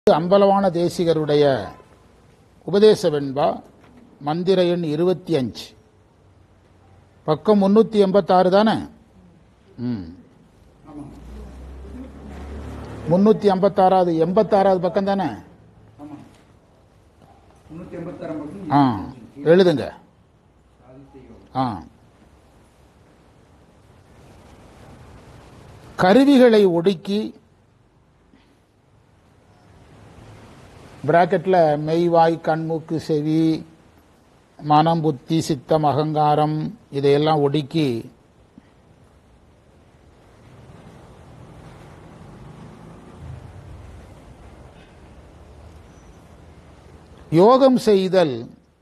அம்பலவான தேசிகருடைய உபதேச வெண்பா மந்திர எண் இருபத்தி அஞ்சு பக்கம் முன்னூத்தி எண்பத்தாறு தானே ம் முன்னூத்தி ஐம்பத்தாறாவது எண்பத்தாறாவது பக்கம் தானே முன்னூத்தி எண்பத்தாறாம் பக்கம் ஆ எழுதுங்க ஆ கருவிகளை ஒடுக்கி பிராக்கெட்ல மெய்வாய் கண்மூக்கு செவி மனம் புத்தி சித்தம் அகங்காரம் இதையெல்லாம் ஒடுக்கி யோகம் செய்தல்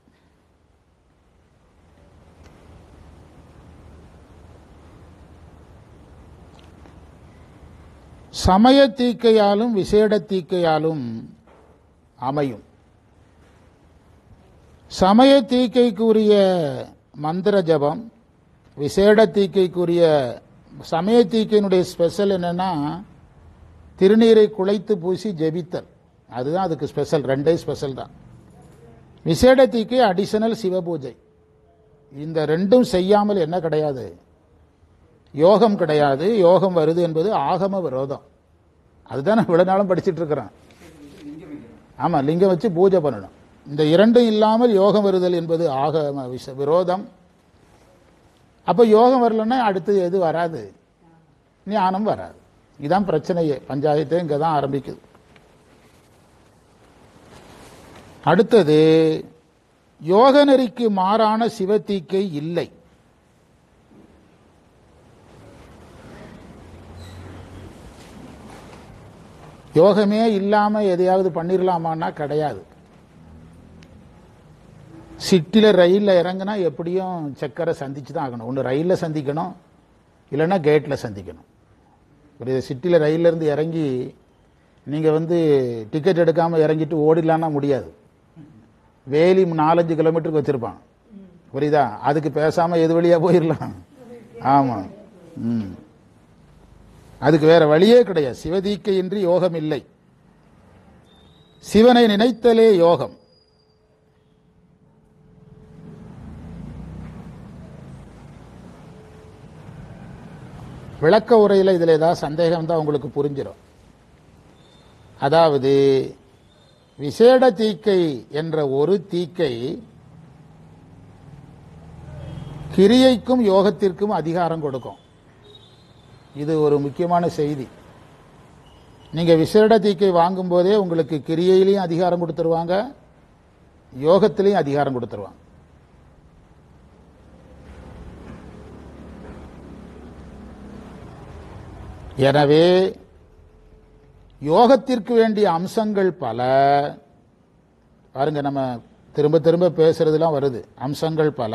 சமய தீக்கையாலும் விசேட தீக்கையாலும் அமையும் சமய தீக்கைக்குரிய மந்திர ஜபம் விசேட தீக்கைக்குரிய சமய தீக்கையினுடைய ஸ்பெஷல் என்னன்னா திருநீரை குழைத்து பூசி ஜெபித்தல் அதுதான் அதுக்கு ஸ்பெஷல் ரெண்டே ஸ்பெஷல் தான் விசேட தீக்கை அடிஷனல் சிவபூஜை இந்த ரெண்டும் செய்யாமல் என்ன கிடையாது யோகம் கிடையாது யோகம் வருது என்பது ஆகம விரோதம் அதுதான் இவ்வளவு நாளும் படிச்சிட்டு இருக்கிறேன் ஆமா லிங்கம் வச்சு பூஜை பண்ணணும் இந்த இரண்டும் இல்லாமல் யோகம் வருதல் என்பது ஆகம விஷ- விரோதம் அப்ப யோகம் வரலன்னா அடுத்து எது வராது ஞானம் வராது இதான் பிரச்சனையே பஞ்சாயத்தே இங்க தான் ஆரம்பிக்குது அடுத்தது யோக நெறிக்கு மாறான சிவத்தீக்கை இல்லை யோகமே இல்லாம எதையாவது பண்ணிடலாமான்னா கிடையாது சிட்டில ரயில்ல இறங்குனா எப்படியும் சக்கரை சந்திச்சு தான் ஆகணும் ஒன்று ரயில்ல சந்திக்கணும் இல்லைன்னா கேட்ல சந்திக்கணும் ஒரு சிட்டில ரயில்ல இருந்து இறங்கி நீங்க வந்து டிக்கெட் எடுக்காம இறங்கிட்டு ஓடிடலான்னா முடியாது வேலி நாலஞ்சு கிலோமீட்டருக்கு வச்சிருப்பான் புரியுதா அதுக்கு பேசாம எது வழியா போயிடலாம் ஆமா ம் அதுக்கு வேற வழியே கிடையாது சிவதீக்கையின்றி யோகம் இல்லை சிவனை நினைத்தலே யோகம் விளக்க உரையில் இதில் ஏதாவது சந்தேகம் தான் உங்களுக்கு புரிஞ்சிடும் அதாவது விசேட தீக்கை என்ற ஒரு தீக்கை கிரியைக்கும் யோகத்திற்கும் அதிகாரம் கொடுக்கும் இது ஒரு முக்கியமான செய்தி நீங்க விசேட தீக்கை வாங்கும் போதே உங்களுக்கு கிரியையிலையும் அதிகாரம் கொடுத்துருவாங்க யோகத்திலையும் அதிகாரம் கொடுத்துருவாங்க எனவே யோகத்திற்கு வேண்டிய அம்சங்கள் பல பாருங்க நம்ம திரும்ப திரும்ப பேசுறதுலாம் வருது அம்சங்கள் பல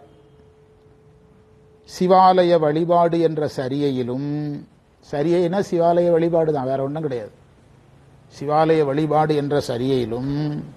சிவாலய வழிபாடு என்ற சரியையிலும் சரியைனா சிவாலய வழிபாடு தான் வேற ஒன்றும் கிடையாது சிவாலய வழிபாடு என்ற சரியையிலும்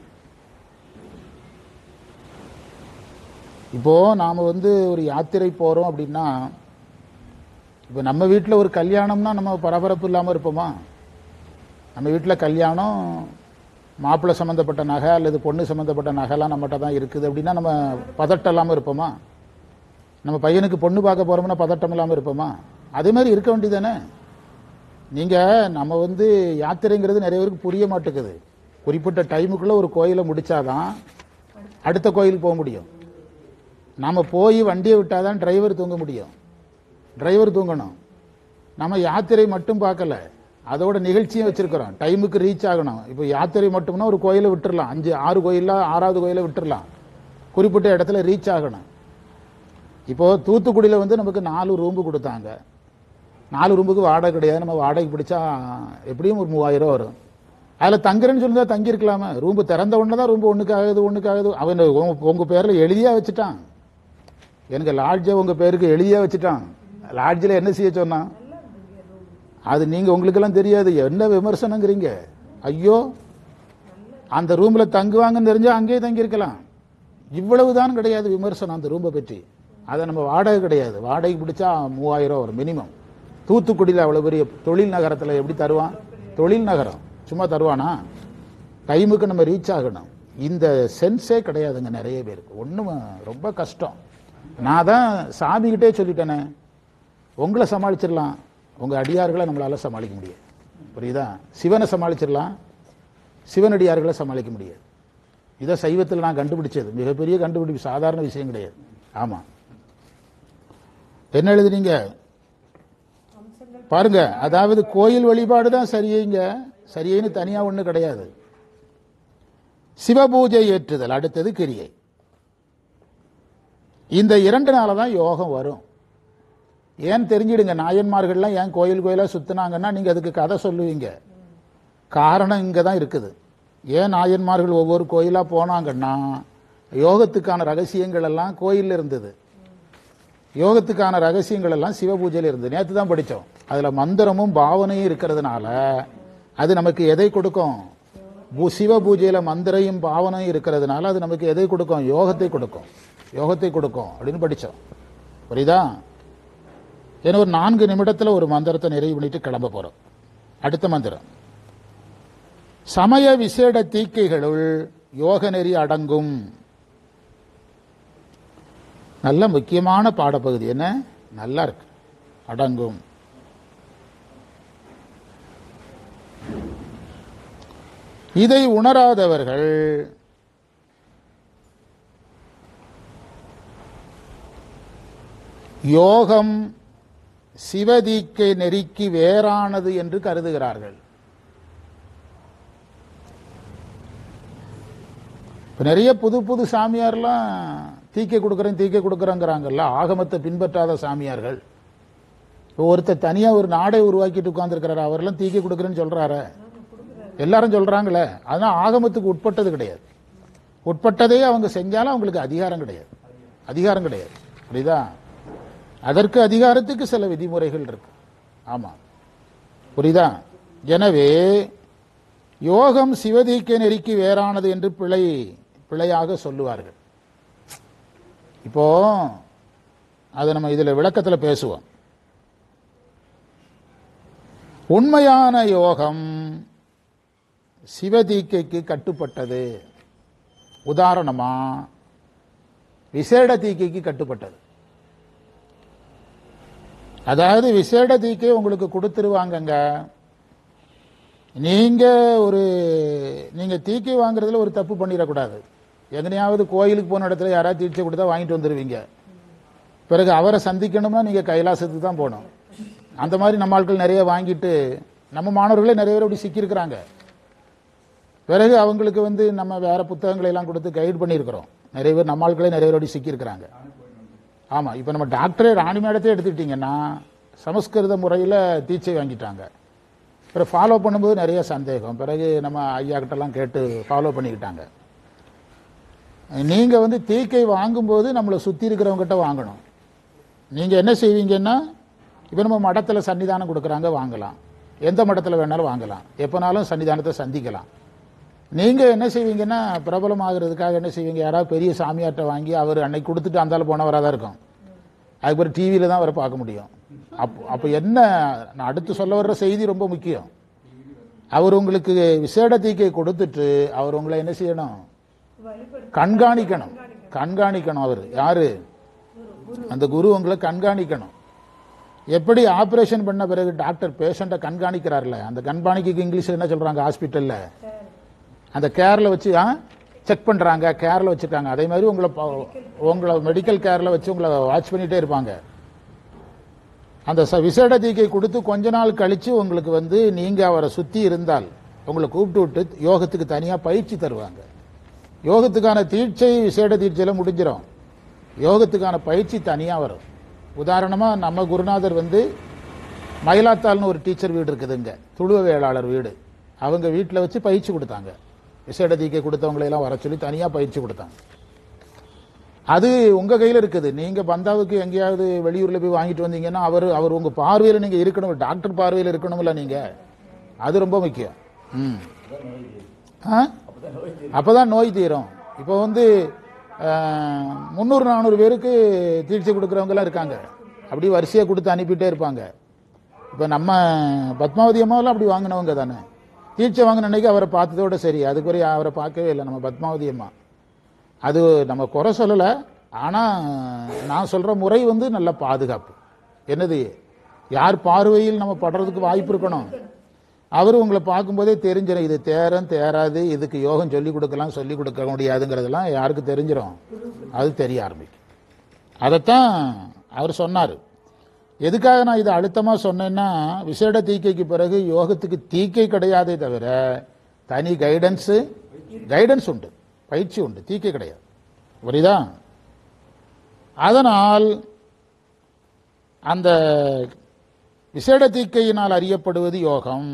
இப்போ நாம வந்து ஒரு யாத்திரை போறோம் அப்படின்னா இப்போ நம்ம வீட்டில் ஒரு கல்யாணம்னா நம்ம பரபரப்பு இல்லாமல் இருப்போமா நம்ம வீட்டில் கல்யாணம் மாப்பிள்ளை சம்மந்தப்பட்ட நகை அல்லது பொண்ணு சம்மந்தப்பட்ட நகைலாம் நம்மகிட்ட தான் இருக்குது அப்படின்னா நம்ம பதட்டம் இல்லாமல் இருப்போமா நம்ம பையனுக்கு பொண்ணு பார்க்க போறோம்னா பதட்டம் இல்லாமல் இருப்போமா அதே மாதிரி இருக்க வேண்டியதானே நீங்க நம்ம வந்து யாத்திரைங்கிறது நிறைய பேருக்கு புரிய மாட்டேங்குது குறிப்பிட்ட டைமுக்குள்ள ஒரு கோயிலை முடிச்சாதான் அடுத்த கோயிலுக்கு போக முடியும் நாம போய் வண்டியை விட்டாதான் டிரைவர் தூங்க முடியும் டிரைவர் தூங்கணும் நம்ம யாத்திரை மட்டும் பார்க்கல அதோட நிகழ்ச்சியும் வச்சிருக்கிறோம் டைமுக்கு ரீச் ஆகணும் இப்போ யாத்திரை மட்டும்னா ஒரு கோயிலை விட்டுறலாம் அஞ்சு ஆறு கோயில்ல ஆறாவது கோயிலை விட்டுறலாம் குறிப்பிட்ட இடத்துல ரீச் ஆகணும் இப்போ தூத்துக்குடியில் வந்து நமக்கு நாலு ரூம்பு கொடுத்தாங்க நாலு ரூமுக்கு வாடகை கிடையாது நம்ம வாடகை பிடிச்சா எப்படியும் ஒரு மூவாயிரம் வரும் அதில் தங்குறேன்னு சொல்லி தங்கியிருக்கலாமே ரூம்பு திறந்த உடனே தான் ரூம்பு ஒன்றுக்கு ஆகுது ஒன்றுக்கு ஆகுது அவன் உங்க- உங்க பேரில் எழுதியா வச்சுட்டான் எனக்கு லாட்ஜை உங்க பேருக்கு எழுதியா வச்சுட்டான் லாட்ஜில் என்ன செய்ய சொன்னான் அது நீங்க உங்களுக்கெல்லாம் தெரியாது என்ன விமர்சனங்கிறீங்க ஐயோ அந்த ரூம்ல தங்குவாங்கன்னு தெரிஞ்சா அங்கேயே தங்கியிருக்கலாம் இவ்வளவுதான் கிடையாது விமர்சனம் அந்த ரூமை பற்றி அதை நம்ம வாடகை கிடையாது வாடகை பிடிச்சா மூவாயிரம் வரும் மினிமம் தூத்துக்குடியில் அவ்வளவு பெரிய தொழில் நகரத்தில் எப்படி தருவான் தொழில் நகரம் சும்மா தருவானா டைமுக்கு நம்ம ரீச் ஆகணும் இந்த சென்ஸே கிடையாதுங்க நிறைய பேருக்கு ஒன்றும் ரொம்ப கஷ்டம் நான் தான் சாமிகிட்டே சொல்லிட்டேனே உங்களை சமாளிச்சிடலாம் உங்கள் அடியார்களை நம்மளால சமாளிக்க முடியாது புரியுதா சிவனை சமாளிச்சிடலாம் சிவனடியார்களை சமாளிக்க முடியாது இதை சைவத்தில் நான் கண்டுபிடிச்சது மிகப்பெரிய கண்டுபிடிப்பு சாதாரண விஷயம் கிடையாது ஆமாம் என்ன எழுதுனீங்க பாருங்க அதாவது கோயில் வழிபாடு தான் சரியைங்க சரியைன்னு தனியா ஒண்ணு கிடையாது சிவபூஜை ஏற்றுதல் அடுத்தது கிரியை இந்த இரண்டு நாள தான் யோகம் வரும் ஏன் தெரிஞ்சிடுங்க நாயன்மார்கள்லாம் ஏன் கோயில் கோயிலா சுத்தினாங்கன்னா நீங்க அதுக்கு கதை சொல்லுவீங்க காரணம் இங்க தான் இருக்குது ஏன் நாயன்மார்கள் ஒவ்வொரு கோயிலா போனாங்கன்னா யோகத்துக்கான ரகசியங்கள் எல்லாம் கோயில்ல இருந்தது யோகத்துக்கான ரகசியங்கள் எல்லாம் சிவபூஜையில் இருந்தது நேற்று தான் படித்தோம் அதுல மந்திரமும் பாவனையும் இருக்கிறதுனால அது நமக்கு எதை கொடுக்கும் பூ- சிவ பூஜையில மந்திரையும் பாவனையும் இருக்கிறதுனால அது நமக்கு எதை கொடுக்கும் யோகத்தை கொடுக்கும் யோகத்தை கொடுக்கும் அப்படின்னு படித்தோம் புரியுதா ஏன்னா ஒரு நான்கு நிமிடத்துல ஒரு மந்திரத்தை நிறைவு பண்ணிட்டு கிளம்ப போறோம் அடுத்த மந்திரம் சமய விசேட தீக்கைகளுள் யோக நெறி அடங்கும் நல்ல முக்கியமான பாடப்பகுதி என்ன நல்லா இருக்கு அடங்கும் இதை உணராதவர்கள் யோகம் சிவதீக்கை நெறிக்கு வேறானது என்று கருதுகிறார்கள் இப்ப நிறைய புது புது சாமியார்லாம் தீக்கை கொடுக்குறேன் தீக்கை கொடுக்குறேங்கிறாங்கல்ல ஆகமத்தை பின்பற்றாத சாமியார்கள் இப்போ ஒருத்தர் தனியா ஒரு நாடை உருவாக்கிட்டு உட்கார்ந்துருக்கிறாரு அவரெல்லாம் தீக்கை கொடுக்குறேன்னு சொல்றாரு எல்லாரும் சொல்றாங்களே அதான் ஆகமத்துக்கு உட்பட்டது கிடையாது உட்பட்டதே அவங்க செஞ்சாலும் அவங்களுக்கு அதிகாரம் கிடையாது அதிகாரம் கிடையாது புரியுதா அதற்கு அதிகாரத்துக்கு சில விதிமுறைகள் இருக்கு ஆமா புரியுதா எனவே யோகம் சிவதீக்க நெறிக்கு வேறானது என்று பிழை பிழையாக சொல்லுவார்கள் இப்போ அதை நம்ம இதுல விளக்கத்துல பேசுவோம் உண்மையான யோகம் சிவதீக்கைக்கு கட்டுப்பட்டது உதாரணமா விசேட தீக்கைக்கு கட்டுப்பட்டது அதாவது விசேட தீக்கை உங்களுக்கு கொடுத்துருவாங்கங்க நீங்க ஒரு நீங்க தீக்கை வாங்குறதுல ஒரு தப்பு பண்ணிடக்கூடாது எங்கனையாவது கோயிலுக்கு போன இடத்துல யாராவது தீட்சை கொடுத்தா வாங்கிட்டு வந்துருவீங்க பிறகு அவரை சந்திக்கணும்னா நீங்க கைலாசத்துக்கு தான் போகணும் அந்த மாதிரி நம்ம ஆட்கள் நிறைய வாங்கிட்டு நம்ம மாணவர்களே நிறைய பேர் அப்படி சிக்கியிருக்கிறாங்க பிறகு அவங்களுக்கு வந்து நம்ம வேற புத்தகங்களை எல்லாம் கொடுத்து கைட் பண்ணியிருக்கிறோம் நிறைய பேர் நம்ம ஆட்களே நிறைய பேர் அப்படி சிக்கியிருக்கிறாங்க ஆமா இப்போ நம்ம டாக்டரே ராணி மேடத்தை எடுத்துக்கிட்டிங்கன்னா சமஸ்கிருத முறையில் தீட்சை வாங்கிட்டாங்க பிறகு ஃபாலோ பண்ணும்போது நிறைய சந்தேகம் பிறகு நம்ம ஐயா கிட்டலாம் கேட்டு ஃபாலோ பண்ணிக்கிட்டாங்க நீங்க வந்து தீக்கை வாங்கும்போது நம்மளை சுத்தி இருக்கிறவங்ககிட்ட வாங்கணும் நீங்க என்ன செய்வீங்கன்னா இப்போ நம்ம மடத்துல சன்னிதானம் கொடுக்குறாங்க வாங்கலாம் எந்த மடத்துல வேணாலும் வாங்கலாம் எப்போனாலும் சன்னிதானத்தை சந்திக்கலாம் நீங்க என்ன செய்வீங்கன்னா பிரபலம் ஆகுறதுக்காக என்ன செய்வீங்க யாராவது பெரிய சாமியார்ட்ட வாங்கி அவர் அன்னைக்கு கொடுத்துட்டு அந்தாலும் போனவராக தான் இருக்கும் அதுக்கு பிறகு டிவியில தான் அவரை பார்க்க முடியும் அப்போ அப்போ என்ன நான் அடுத்து சொல்ல வர்ற செய்தி ரொம்ப முக்கியம் அவர் உங்களுக்கு விசேட தீக்கை கொடுத்துட்டு அவர் உங்களை என்ன செய்யணும் கண்காணிக்கணும் கண்காணிக்கணும் அவர் யாரு அந்த குரு உங்களை கண்காணிக்கணும் எப்படி ஆபரேஷன் பண்ண பிறகு டாக்டர் பேஷண்ட்டை கண்காணிக்கிறார்ல அந்த கண்காணிக்கு இங்கிலீஷ்ல என்ன சொல்றாங்க ஹாஸ்பிட்டல்ல அந்த கேர்ல வச்சு செக் பண்றாங்க கேர்ல வச்சிருக்காங்க அதே மாதிரி உங்களை ப- உங்களை மெடிக்கல் கேர்ல வச்சு உங்களை வாட்ச் பண்ணிட்டே இருப்பாங்க அந்த ச- விசேட தீக்கை கொடுத்து கொஞ்ச நாள் கழிச்சு உங்களுக்கு வந்து நீங்க அவரை சுத்தி இருந்தால் உங்களை கூப்பிட்டு விட்டு யோகத்துக்கு தனியா பயிற்சி தருவாங்க யோகத்துக்கான தீட்சை விசேட தீட்சையில முடிஞ்சிடும் யோகத்துக்கான பயிற்சி தனியா வரும் உதாரணமா நம்ம குருநாதர் வந்து மயிலாத்தாள்னு ஒரு டீச்சர் வீடு இருக்குதுங்க துளுவ வேளாளர் வீடு அவங்க வீட்டில் வச்சு பயிற்சி கொடுத்தாங்க விசேட தீக்கை கொடுத்தவங்களை எல்லாம் வர சொல்லி தனியா பயிற்சி கொடுத்தாங்க அது உங்க கையில இருக்குது நீங்க பந்தாவுக்கு எங்கேயாவது வெளியூர்ல போய் வாங்கிட்டு வந்தீங்கன்னா அவர் அவர் உங்க பார்வையில நீங்க இருக்கணும் டாக்டர் பார்வையில இருக்கணும்ல நீங்க அது ரொம்ப முக்கியம் ம். ஆ? அப்பதான் நோய் தீரும் இப்போ வந்து முந்நூறு நானூறு பேருக்கு தீட்சை கொடுக்குறவங்க எல்லாம் இருக்காங்க அப்படி வரிசையா கொடுத்து அனுப்பிட்டே இருப்பாங்க இப்போ நம்ம பத்மாவதி அம்மாவெல்லாம் அப்படி வாங்கினவங்க தானே தீட்சை வாங்கின அன்னைக்கு அவரை பார்த்ததோட சரி அதுக்கு வரை அவரை பார்க்கவே இல்லை நம்ம பத்மாவதி அம்மா அது நம்ம குறை சொல்லலை ஆனால் நான் சொல்கிற முறை வந்து நல்ல பாதுகாப்பு என்னது யார் பார்வையில் நம்ம படுறதுக்கு வாய்ப்பு இருக்கணும் அவர் உங்களை பார்க்கும்போதே தெரிஞ்சிடும் இது தேரம் தேராது இதுக்கு யோகம் சொல்லி கொடுக்கலாம் சொல்லி கொடுக்க முடியாதுங்கிறதெல்லாம் யாருக்கு தெரிஞ்சிடும் அது தெரிய ஆரம்பிக்கும் அதைத்தான் அவர் சொன்னார் எதுக்காக நான் இதை அழுத்தமாக சொன்னேன்னா விசேட தீக்கைக்கு பிறகு யோகத்துக்கு தீக்கை கிடையாதே தவிர தனி கைடன்ஸு கைடன்ஸ் உண்டு பயிற்சி உண்டு தீக்கை கிடையாது புரியுதா அதனால் அந்த விசேட தீக்கையினால் அறியப்படுவது யோகம்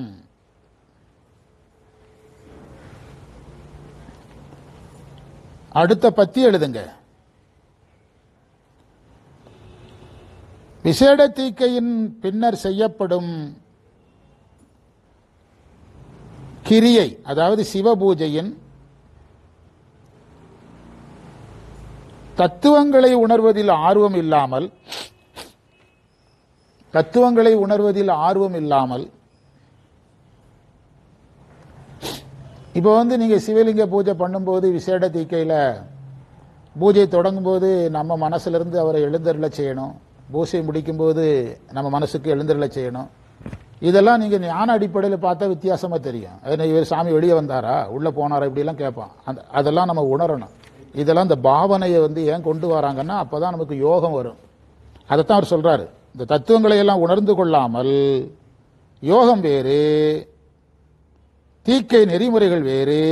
அடுத்த பத்தி எழுதுங்க விசேட தீக்கையின் பின்னர் செய்யப்படும் கிரியை அதாவது சிவபூஜையின் தத்துவங்களை உணர்வதில் ஆர்வம் இல்லாமல் தத்துவங்களை உணர்வதில் ஆர்வம் இல்லாமல் இப்போ வந்து நீங்க சிவலிங்க பூஜை பண்ணும்போது விசேட தீக்கையில பூஜை தொடங்கும்போது நம்ம மனசுல இருந்து அவரை எழுந்தருள செய்யணும் பூஜை முடிக்கும்போது நம்ம மனசுக்கு எழுந்தருள செய்யணும் இதெல்லாம் நீங்க ஞான அடிப்படையில் பார்த்தா வித்தியாசமா தெரியும் அது இவர் சாமி வெளியே வந்தாரா உள்ள போனாரா இப்படிலாம் கேட்பான் அந்த அதெல்லாம் நம்ம உணரணும் இதெல்லாம் இந்த பாவனையை வந்து ஏன் கொண்டு வராங்கன்னா அப்பதான் நமக்கு யோகம் வரும் அதைத்தான் அவர் சொல்றாரு இந்த தத்துவங்களை எல்லாம் உணர்ந்து கொள்ளாமல் யோகம் வேறு தீக்கை நெறிமுறைகள் வேறு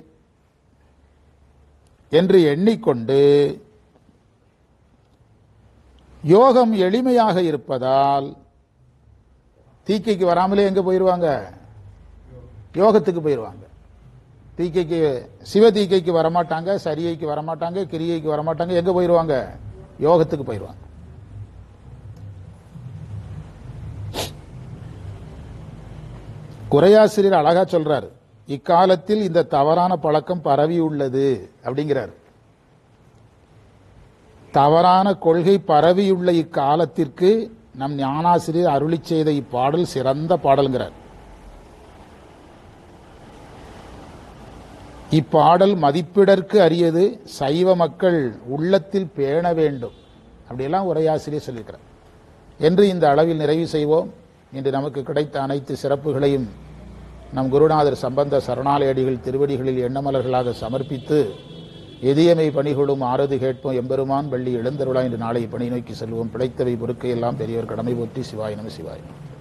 என்று எண்ணிக்கொண்டு யோகம் எளிமையாக இருப்பதால் தீக்கைக்கு வராமலே எங்க போயிருவாங்க யோகத்துக்கு போயிருவாங்க தீக்கைக்கு சிவ தீக்கைக்கு வரமாட்டாங்க சரியைக்கு வரமாட்டாங்க கிரியைக்கு வரமாட்டாங்க எங்க போயிருவாங்க யோகத்துக்கு போயிருவாங்க குறையாசிரியர் அழகா சொல்றாரு இக்காலத்தில் இந்த தவறான பழக்கம் பரவி உள்ளது அப்படிங்கிறார் தவறான கொள்கை பரவியுள்ள இக்காலத்திற்கு நம் ஞானாசிரியர் அருளி செய்த இப்பாடல் சிறந்த பாடல்கிறார் இப்பாடல் மதிப்பிடற்கு அரியது சைவ மக்கள் உள்ளத்தில் பேண வேண்டும் அப்படியெல்லாம் உரையாசிரியர் சொல்லியிருக்கிறார் என்று இந்த அளவில் நிறைவு செய்வோம் இன்று நமக்கு கிடைத்த அனைத்து சிறப்புகளையும் நம் குருநாதர் சம்பந்த சரணாலயடிகள் திருவடிகளில் எண்ணமலர்களாக சமர்ப்பித்து எதியமை பணிகளும் ஆறுது கேட்போம் எம்பெருமான் வள்ளி எழுந்தருளா என்று நாளை பணி நோக்கி செல்வோம் பிழைத்தவை பொறுக்கையெல்லாம் பெரியவர் கடமை போற்றி சிவாய நம சிவாய நம.